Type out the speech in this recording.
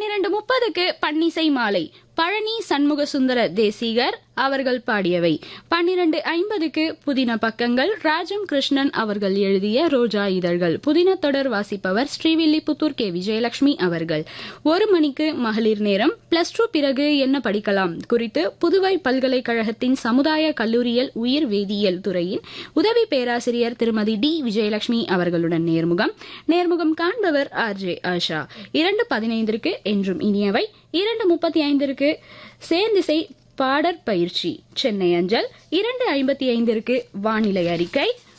பன்னிரண்டு முப்பதுக்கு பன்னிசை மாலை பழனி சண்முக சுந்தர தேசிகர் அவர்கள் பாடியவை பன்னிரண்டு ஐம்பதுக்கு புதின பக்கங்கள் ராஜம் கிருஷ்ணன் அவர்கள் எழுதிய ரோஜா இதழ்கள் புதின தொடர் வாசிப்பவர் ஸ்ரீவில்லிபுத்தூர் கே விஜயலட்சுமி அவர்கள் ஒரு மணிக்கு மகளிர் நேரம் பிளஸ் டூ பிறகு என்ன படிக்கலாம் குறித்து புதுவை பல்கலைக்கழகத்தின் சமுதாய கல்லூரியல் உயிர் வேதியியல் துறையின் உதவி பேராசிரியர் திருமதி டி விஜயலட்சுமி அவர்களுடன் நேர்முகம் நேர்முகம் காண்பவர் ஆர் ஜே ஆஷா இரண்டு பதினைந்திற்கு என்றும் இனியவை இரண்டு முப்பத்தி ஐந்திற்கு சேர்ந்திசை பாடற் பயிற்சி சென்னை அஞ்சல் இரண்டு ஐம்பத்தி ஐந்திற்கு வானிலை அறிக்கை